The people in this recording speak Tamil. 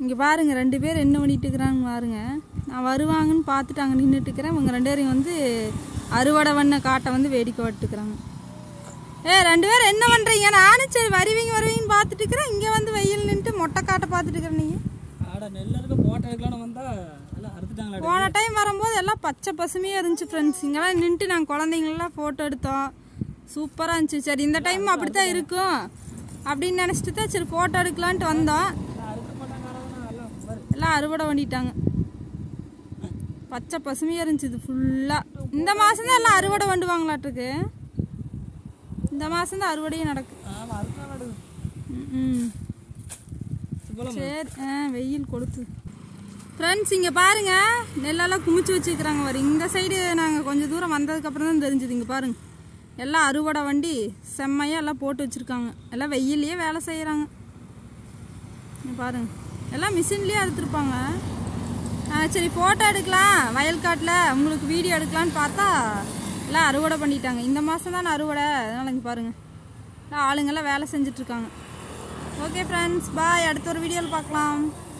இங்கே பாருங்க ரெண்டு பேர் என்ன பண்ணிட்டு இருக்கிறாங்க பாருங்க நான் வருவாங்கன்னு பார்த்துட்டு அங்கே நின்றுட்டு இருக்கிறேன் இவங்க ரெண்டு பேரையும் வந்து அறுவடை வண்ண காட்டை வந்து வேடிக்கை விட்டுக்கிறாங்க ஏ ரெண்டு பேரும் என்ன பண்ணுறீங்க நானும் சரி வருவீங்க வருவீங்கன்னு பார்த்துட்டு இருக்கிறேன் இங்கே வந்து வெயில் நின்றுட்டு மொட்டை காட்டை பார்த்துட்டு இருக்கிறேன் நீங்கள் ஆட நெல் இருக்க போட்டோ எடுக்கலாம்னு வந்தா எல்லாம் அறுத்துட்டாங்களா போன டைம் வரும்போது எல்லாம் பச்சை பசுமையாக இருந்துச்சு ஃப்ரெண்ட்ஸ் இங்கெல்லாம் நின்றுட்டு நாங்கள் குழந்தைங்களெல்லாம் ஃபோட்டோ எடுத்தோம் சூப்பராக இருந்துச்சு சரி இந்த டைம் அப்படி தான் இருக்கும் அப்படின்னு நினச்சிட்டு தான் சரி ஃபோட்டோ எடுக்கலான்ட்டு வந்தோம் அறுக்க மாட்டாங்க எல்லாம் பாரு. எல்லாம் அறுவடை பண்ணிட்டாங்க பச்சை பசுமையாக இருந்துச்சு இது ஃபுல்லாக இந்த மாதம் தான் எல்லாம் அறுவடை பண்ணுவாங்களாட்டுருக்கு இந்த மாதம் தான் அறுவடையே நடக்கு ஆமா அறுக்க நடக்குது ம் சுபலம் சரி ஆ வெயில் கொளுத்து ஃப்ரெண்ட்ஸ் இங்கே பாருங்க நெல்லெல்லாம் குமிச்சு வச்சுக்கிறாங்க பாரு இந்த சைடு நாங்கள் கொஞ்சம் தூரம் வந்ததுக்கப்புறம் தான் தெரிஞ்சுது இங்கே பாருங்க எல்லாம் அறுவடை வண்டி செம்மையாக எல்லாம் போட்டு வச்சுருக்காங்க எல்லாம் வெயில்லையே வேலை செய்கிறாங்க இங்க பாருங்க எல்லாம் மிஷின்லேயே அறுத்துருப்பாங்க ஆ, சரி ஃபோட்டோ எடுக்கலாம் வயல்காட்டில் உங்களுக்கு வீடியோ எடுக்கலான்னு பார்த்தா எல்லாம் அறுவடை பண்ணிட்டாங்க இந்த மாதம் தானே அறுவடை அதனால் இங்கே பாருங்கள் எல்லாம் ஆளுங்கெல்லாம் வேலை செஞ்சுட்ருக்காங்க ஓகே ஃப்ரெண்ட்ஸ் பாய் அடுத்த ஒரு வீடியோவில் பார்க்கலாம்